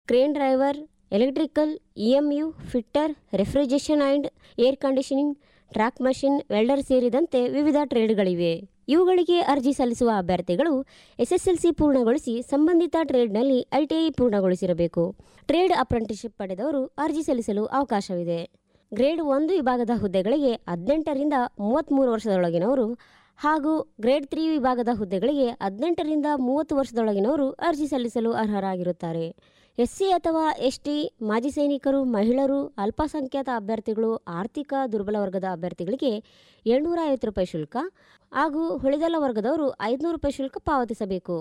crane driver electrical EMU fitter refrigeration and air conditioning track machine welder ಸೇರಿದಂತೆ ವಿವಿಧ ಟ್ರೇಡ್ಗಳಿವೆ ಇವುಗಳಿಗೆ ಅರ್ಜಿ ಸಲ್ಲಿಸುವ ಅಭ್ಯರ್ಥಿಗಳು ಎಸ್ಎಸ್ಎಲ್ಸಿ ಪೂರ್ಣಗೊಳಿಸಿ ಸಂಬಂಧಿತ ಟ್ರೇಡ್ನಲ್ಲಿ ಐಟಿಐ ಪೂರ್ಣಗೊಳಿಸಿರಬೇಕು ಟ್ರೇಡ್ ಅಪ್ರೆಂಟಿಸ್ಶಿಪ್ ಪಡೆದವರು ಅರ್ಜಿ ಸಲ್ಲಿಸಲು ಅವಕಾಶವಿದೆ ಗ್ರೇಡ್ ಒಂದು ವಿಭಾಗದ ಹುದ್ದೆಗಳಿಗೆ ಹದಿನೆಂಟರಿಂದ ಮೂವತ್ತ್ಮೂರು ವರ್ಷದೊಳಗಿನವರು ಹಾಗೂ ಗ್ರೇಡ್ ತ್ರೀ ವಿಭಾಗದ ಹುದ್ದೆಗಳಿಗೆ ಹದಿನೆಂಟರಿಂದ ಮೂವತ್ತು ವರ್ಷದೊಳಗಿನವರು ಅರ್ಜಿ ಸಲ್ಲಿಸಲು ಅರ್ಹರಾಗಿರುತ್ತಾರೆ ಎಸ್ಸಿ ಅಥವಾ ಎಸ್ಟಿ ಮಾಜಿ ಸೈನಿಕರು ಮಹಿಳೆಯರು ಅಲ್ಪಸಂಖ್ಯಾತ ಅಭ್ಯರ್ಥಿಗಳು ಆರ್ಥಿಕ ದುರ್ಬಲ ವರ್ಗದ ಅಭ್ಯರ್ಥಿಗಳಿಗೆ ಏಳ್ನೂರ ಐವತ್ತು ರೂಪಾಯಿ ಶುಲ್ಕ ಹಾಗೂ ಉಳಿದೆಲ್ಲ ವರ್ಗದವರು ಐದುನೂರು ರೂಪಾಯಿ ಶುಲ್ಕ ಪಾವತಿಸಬೇಕು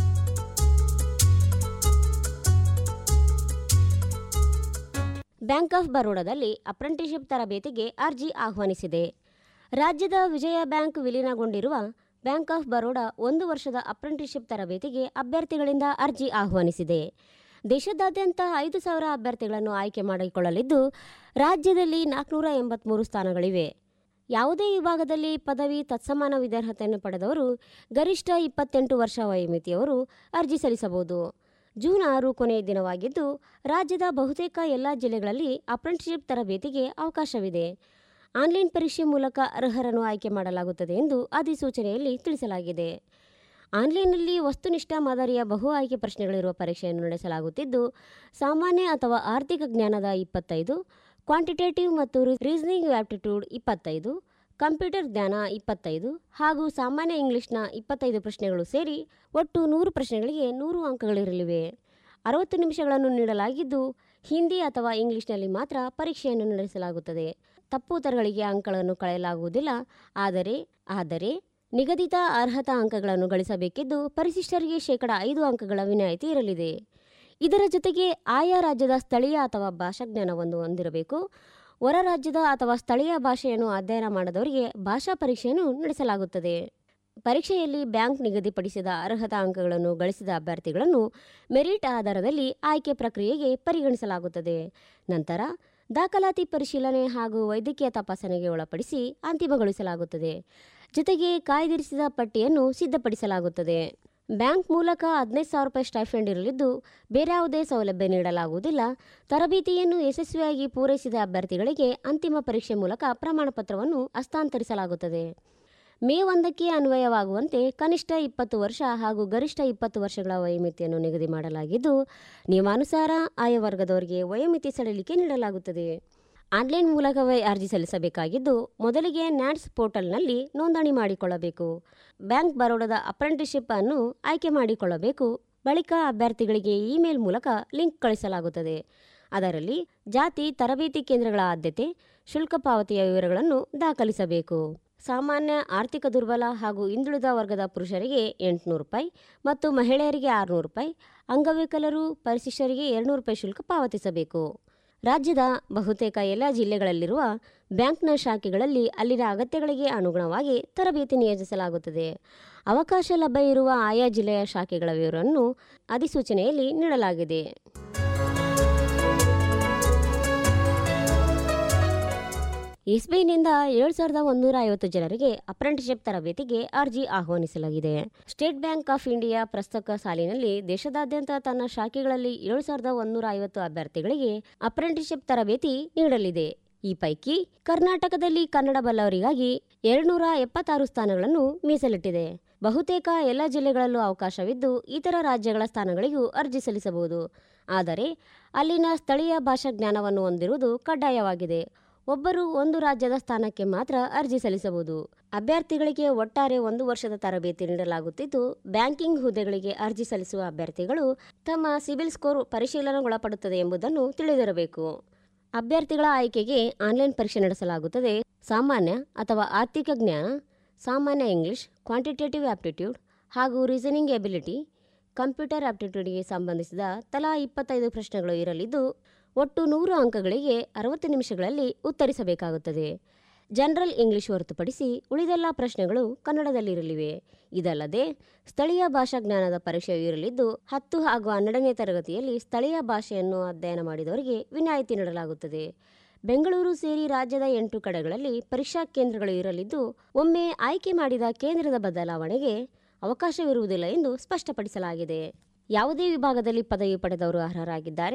ಬ್ಯಾಂಕ್ ಆಫ್ ಬರೋಡಾದಲ್ಲಿ ಅಪ್ರೆಂಟಿಸ್ಶಿಪ್ ತರಬೇತಿಗೆ ಅರ್ಜಿ ಆಹ್ವಾನಿಸಿದೆ ರಾಜ್ಯದ ವಿಜಯ ಬ್ಯಾಂಕ್ ವಿಲೀನಗೊಂಡಿರುವ ಬ್ಯಾಂಕ್ ಆಫ್ ಬರೋಡಾ ಒಂದು ವರ್ಷದ ಅಪ್ರೆಂಟಿಸ್ಶಿಪ್ ತರಬೇತಿಗೆ ಅಭ್ಯರ್ಥಿಗಳಿಂದ ಅರ್ಜಿ ಆಹ್ವಾನಿಸಿದೆ ದೇಶದಾದ್ಯಂತ ಐದು ಸಾವಿರ ಅಭ್ಯರ್ಥಿಗಳನ್ನು ಆಯ್ಕೆ ಮಾಡಿಕೊಳ್ಳಲಿದ್ದು ರಾಜ್ಯದಲ್ಲಿ ನಾಲ್ಕುನೂರ ಎಂಬತ್ತ್ಮೂರು ಸ್ಥಾನಗಳಿವೆ ಯಾವುದೇ ವಿಭಾಗದಲ್ಲಿ ಪದವಿ ತತ್ಸಮಾನ ವಿದ್ಯಾರ್ಹತೆಯನ್ನು ಪಡೆದವರು ಗರಿಷ್ಠ ಇಪ್ಪತ್ತೆಂಟು ವರ್ಷ ವಯೋಮಿತಿಯವರು ಅರ್ಜಿ ಸಲ್ಲಿಸಬಹುದು ಜೂನ್ ಆರು ಕೊನೆಯ ದಿನವಾಗಿದ್ದು ರಾಜ್ಯದ ಬಹುತೇಕ ಎಲ್ಲ ಜಿಲ್ಲೆಗಳಲ್ಲಿ ಅಪ್ರೆಂಟಿಸ್ಶಿಪ್ ತರಬೇತಿಗೆ ಅವಕಾಶವಿದೆ ಆನ್ಲೈನ್ ಪರೀಕ್ಷೆ ಮೂಲಕ ಅರ್ಹರನ್ನು ಆಯ್ಕೆ ಮಾಡಲಾಗುತ್ತದೆ ಎಂದು ಅಧಿಸೂಚನೆಯಲ್ಲಿ ತಿಳಿಸಲಾಗಿದೆ ಆನ್ಲೈನ್ನಲ್ಲಿ ವಸ್ತುನಿಷ್ಠ ಮಾದರಿಯ ಬಹು ಆಯ್ಕೆ ಪ್ರಶ್ನೆಗಳಿರುವ ಪರೀಕ್ಷೆಯನ್ನು ನಡೆಸಲಾಗುತ್ತಿದ್ದು ಸಾಮಾನ್ಯ ಅಥವಾ ಆರ್ಥಿಕ ಜ್ಞಾನದ ಇಪ್ಪತ್ತೈದು ಕ್ವಾಂಟಿಟೇಟಿವ್ ಮತ್ತು ರೀಸನಿಂಗ್ ಆಪ್ಟಿಟ್ಯೂಡ್ ಇಪ್ಪತ್ತೈದು ಕಂಪ್ಯೂಟರ್ ಜ್ಞಾನ ಇಪ್ಪತ್ತೈದು ಹಾಗೂ ಸಾಮಾನ್ಯ ಇಂಗ್ಲಿಷ್ನ ಇಪ್ಪತ್ತೈದು ಪ್ರಶ್ನೆಗಳು ಸೇರಿ ಒಟ್ಟು ನೂರು ಪ್ರಶ್ನೆಗಳಿಗೆ ನೂರು ಅಂಕಗಳಿರಲಿವೆ ಅರವತ್ತು ನಿಮಿಷಗಳನ್ನು ನೀಡಲಾಗಿದ್ದು ಹಿಂದಿ ಅಥವಾ ಇಂಗ್ಲಿಷ್ನಲ್ಲಿ ಮಾತ್ರ ಪರೀಕ್ಷೆಯನ್ನು ನಡೆಸಲಾಗುತ್ತದೆ ತಪ್ಪು ಉತ್ತರಗಳಿಗೆ ಅಂಕಗಳನ್ನು ಕಳೆಯಲಾಗುವುದಿಲ್ಲ ಆದರೆ ಆದರೆ ನಿಗದಿತ ಅರ್ಹತಾ ಅಂಕಗಳನ್ನು ಗಳಿಸಬೇಕಿದ್ದು ಪರಿಶಿಷ್ಟರಿಗೆ ಶೇಕಡ ಐದು ಅಂಕಗಳ ವಿನಾಯಿತಿ ಇರಲಿದೆ ಇದರ ಜೊತೆಗೆ ಆಯಾ ರಾಜ್ಯದ ಸ್ಥಳೀಯ ಅಥವಾ ಭಾಷಾಜ್ಞಾನವನ್ನು ಹೊಂದಿರಬೇಕು ಹೊರ ರಾಜ್ಯದ ಅಥವಾ ಸ್ಥಳೀಯ ಭಾಷೆಯನ್ನು ಅಧ್ಯಯನ ಮಾಡದವರಿಗೆ ಭಾಷಾ ಪರೀಕ್ಷೆಯನ್ನು ನಡೆಸಲಾಗುತ್ತದೆ ಪರೀಕ್ಷೆಯಲ್ಲಿ ಬ್ಯಾಂಕ್ ನಿಗದಿಪಡಿಸಿದ ಅರ್ಹತಾ ಅಂಕಗಳನ್ನು ಗಳಿಸಿದ ಅಭ್ಯರ್ಥಿಗಳನ್ನು ಮೆರಿಟ್ ಆಧಾರದಲ್ಲಿ ಆಯ್ಕೆ ಪ್ರಕ್ರಿಯೆಗೆ ಪರಿಗಣಿಸಲಾಗುತ್ತದೆ ನಂತರ ದಾಖಲಾತಿ ಪರಿಶೀಲನೆ ಹಾಗೂ ವೈದ್ಯಕೀಯ ತಪಾಸಣೆಗೆ ಒಳಪಡಿಸಿ ಅಂತಿಮಗೊಳಿಸಲಾಗುತ್ತದೆ ಜೊತೆಗೆ ಕಾಯ್ದಿರಿಸಿದ ಪಟ್ಟಿಯನ್ನು ಸಿದ್ಧಪಡಿಸಲಾಗುತ್ತದೆ ಬ್ಯಾಂಕ್ ಮೂಲಕ ಹದಿನೈದು ಸಾವಿರ ರೂಪಾಯಿ ಸ್ಟೈಫಂಡ್ ಇರಲಿದ್ದು ಬೇರೆ ಯಾವುದೇ ಸೌಲಭ್ಯ ನೀಡಲಾಗುವುದಿಲ್ಲ ತರಬೇತಿಯನ್ನು ಯಶಸ್ವಿಯಾಗಿ ಪೂರೈಸಿದ ಅಭ್ಯರ್ಥಿಗಳಿಗೆ ಅಂತಿಮ ಪರೀಕ್ಷೆ ಮೂಲಕ ಪ್ರಮಾಣಪತ್ರವನ್ನು ಹಸ್ತಾಂತರಿಸಲಾಗುತ್ತದೆ ಮೇ ಒಂದಕ್ಕೆ ಅನ್ವಯವಾಗುವಂತೆ ಕನಿಷ್ಠ ಇಪ್ಪತ್ತು ವರ್ಷ ಹಾಗೂ ಗರಿಷ್ಠ ಇಪ್ಪತ್ತು ವರ್ಷಗಳ ವಯೋಮಿತಿಯನ್ನು ನಿಗದಿ ಮಾಡಲಾಗಿದ್ದು ನಿಯಮಾನುಸಾರ ಆಯಾ ವರ್ಗದವರಿಗೆ ವಯೋಮಿತಿ ಸಡಿಲಿಕೆ ನೀಡಲಾಗುತ್ತದೆ ಆನ್ಲೈನ್ ಮೂಲಕವೇ ಅರ್ಜಿ ಸಲ್ಲಿಸಬೇಕಾಗಿದ್ದು ಮೊದಲಿಗೆ ನ್ಯಾಟ್ಸ್ ಪೋರ್ಟಲ್ನಲ್ಲಿ ನೋಂದಣಿ ಮಾಡಿಕೊಳ್ಳಬೇಕು ಬ್ಯಾಂಕ್ ಬರೋಡದ ಅಪ್ರೆಂಟಿಸ್ಶಿಪ್ ಅನ್ನು ಆಯ್ಕೆ ಮಾಡಿಕೊಳ್ಳಬೇಕು ಬಳಿಕ ಅಭ್ಯರ್ಥಿಗಳಿಗೆ ಇಮೇಲ್ ಮೂಲಕ ಲಿಂಕ್ ಕಳಿಸಲಾಗುತ್ತದೆ ಅದರಲ್ಲಿ ಜಾತಿ ತರಬೇತಿ ಕೇಂದ್ರಗಳ ಆದ್ಯತೆ ಶುಲ್ಕ ಪಾವತಿಯ ವಿವರಗಳನ್ನು ದಾಖಲಿಸಬೇಕು ಸಾಮಾನ್ಯ ಆರ್ಥಿಕ ದುರ್ಬಲ ಹಾಗೂ ಹಿಂದುಳಿದ ವರ್ಗದ ಪುರುಷರಿಗೆ ಎಂಟುನೂರು ರೂಪಾಯಿ ಮತ್ತು ಮಹಿಳೆಯರಿಗೆ ಆರುನೂರು ರೂಪಾಯಿ ಅಂಗವಿಕಲರು ಪರಿಶಿಷ್ಟರಿಗೆ ಎರಡುನೂರು ರೂಪಾಯಿ ಶುಲ್ಕ ಪಾವತಿಸಬೇಕು ರಾಜ್ಯದ ಬಹುತೇಕ ಎಲ್ಲ ಜಿಲ್ಲೆಗಳಲ್ಲಿರುವ ಬ್ಯಾಂಕ್ನ ಶಾಖೆಗಳಲ್ಲಿ ಅಲ್ಲಿನ ಅಗತ್ಯಗಳಿಗೆ ಅನುಗುಣವಾಗಿ ತರಬೇತಿ ನಿಯೋಜಿಸಲಾಗುತ್ತದೆ ಅವಕಾಶ ಲಭ್ಯ ಇರುವ ಆಯಾ ಜಿಲ್ಲೆಯ ಶಾಖೆಗಳ ವಿವರವನ್ನು ಅಧಿಸೂಚನೆಯಲ್ಲಿ ನೀಡಲಾಗಿದೆ ಎಸ್ಬಿಐನಿಂದ ಏಳು ಸಾವಿರದ ಒಂದೂರ ಐವತ್ತು ಜನರಿಗೆ ಅಪ್ರೆಂಟಿಸ್ಶಿಪ್ ತರಬೇತಿಗೆ ಅರ್ಜಿ ಆಹ್ವಾನಿಸಲಾಗಿದೆ ಸ್ಟೇಟ್ ಬ್ಯಾಂಕ್ ಆಫ್ ಇಂಡಿಯಾ ಪ್ರಸಕ್ತ ಸಾಲಿನಲ್ಲಿ ದೇಶದಾದ್ಯಂತ ತನ್ನ ಶಾಖೆಗಳಲ್ಲಿ ಏಳು ಸಾವಿರದ ಒಂದೂರ ಐವತ್ತು ಅಭ್ಯರ್ಥಿಗಳಿಗೆ ಅಪ್ರೆಂಟಿಸ್ಶಿಪ್ ತರಬೇತಿ ನೀಡಲಿದೆ ಈ ಪೈಕಿ ಕರ್ನಾಟಕದಲ್ಲಿ ಕನ್ನಡ ಬಲ್ಲವರಿಗಾಗಿ ಎರಡುನೂರ ಎಪ್ಪತ್ತಾರು ಸ್ಥಾನಗಳನ್ನು ಮೀಸಲಿಟ್ಟಿದೆ ಬಹುತೇಕ ಎಲ್ಲ ಜಿಲ್ಲೆಗಳಲ್ಲೂ ಅವಕಾಶವಿದ್ದು ಇತರ ರಾಜ್ಯಗಳ ಸ್ಥಾನಗಳಿಗೂ ಅರ್ಜಿ ಸಲ್ಲಿಸಬಹುದು ಆದರೆ ಅಲ್ಲಿನ ಸ್ಥಳೀಯ ಭಾಷಾ ಜ್ಞಾನವನ್ನು ಹೊಂದಿರುವುದು ಕಡ್ಡಾಯವಾಗಿದೆ ಒಬ್ಬರು ಒಂದು ರಾಜ್ಯದ ಸ್ಥಾನಕ್ಕೆ ಮಾತ್ರ ಅರ್ಜಿ ಸಲ್ಲಿಸಬಹುದು ಅಭ್ಯರ್ಥಿಗಳಿಗೆ ಒಟ್ಟಾರೆ ಒಂದು ವರ್ಷದ ತರಬೇತಿ ನೀಡಲಾಗುತ್ತಿದ್ದು ಬ್ಯಾಂಕಿಂಗ್ ಹುದ್ದೆಗಳಿಗೆ ಅರ್ಜಿ ಸಲ್ಲಿಸುವ ಅಭ್ಯರ್ಥಿಗಳು ತಮ್ಮ ಸಿಬಿಲ್ ಸ್ಕೋರ್ ಪರಿಶೀಲನೆಗೊಳಪಡುತ್ತದೆ ಎಂಬುದನ್ನು ತಿಳಿದಿರಬೇಕು ಅಭ್ಯರ್ಥಿಗಳ ಆಯ್ಕೆಗೆ ಆನ್ಲೈನ್ ಪರೀಕ್ಷೆ ನಡೆಸಲಾಗುತ್ತದೆ ಸಾಮಾನ್ಯ ಅಥವಾ ಆರ್ಥಿಕ ಜ್ಞಾನ ಸಾಮಾನ್ಯ ಇಂಗ್ಲಿಷ್ ಕ್ವಾಂಟಿಟೇಟಿವ್ ಆಪ್ಟಿಟ್ಯೂಡ್ ಹಾಗೂ ರೀಸನಿಂಗ್ ಎಬಿಲಿಟಿ ಕಂಪ್ಯೂಟರ್ ಆಪ್ಟಿಟ್ಯೂಡ್ಗೆ ಸಂಬಂಧಿಸಿದ ತಲಾ ಇಪ್ಪತ್ತೈದು ಪ್ರಶ್ನೆಗಳು ಇರಲಿದ್ದು ಒಟ್ಟು ನೂರು ಅಂಕಗಳಿಗೆ ಅರವತ್ತು ನಿಮಿಷಗಳಲ್ಲಿ ಉತ್ತರಿಸಬೇಕಾಗುತ್ತದೆ ಜನರಲ್ ಇಂಗ್ಲಿಷ್ ಹೊರತುಪಡಿಸಿ ಉಳಿದೆಲ್ಲ ಪ್ರಶ್ನೆಗಳು ಕನ್ನಡದಲ್ಲಿರಲಿವೆ ಇದಲ್ಲದೆ ಸ್ಥಳೀಯ ಭಾಷಾ ಜ್ಞಾನದ ಪರೀಕ್ಷೆಯೂ ಇರಲಿದ್ದು ಹತ್ತು ಹಾಗೂ ಹನ್ನೆರಡನೇ ತರಗತಿಯಲ್ಲಿ ಸ್ಥಳೀಯ ಭಾಷೆಯನ್ನು ಅಧ್ಯಯನ ಮಾಡಿದವರಿಗೆ ವಿನಾಯಿತಿ ನೀಡಲಾಗುತ್ತದೆ ಬೆಂಗಳೂರು ಸೇರಿ ರಾಜ್ಯದ ಎಂಟು ಕಡೆಗಳಲ್ಲಿ ಪರೀಕ್ಷಾ ಕೇಂದ್ರಗಳು ಇರಲಿದ್ದು ಒಮ್ಮೆ ಆಯ್ಕೆ ಮಾಡಿದ ಕೇಂದ್ರದ ಬದಲಾವಣೆಗೆ ಅವಕಾಶವಿರುವುದಿಲ್ಲ ಎಂದು ಸ್ಪಷ್ಟಪಡಿಸಲಾಗಿದೆ ಯಾವುದೇ ವಿಭಾಗದಲ್ಲಿ ಪದವಿ ಪಡೆದವರು ಅರ್ಹರಾಗಿದ್ದಾರೆ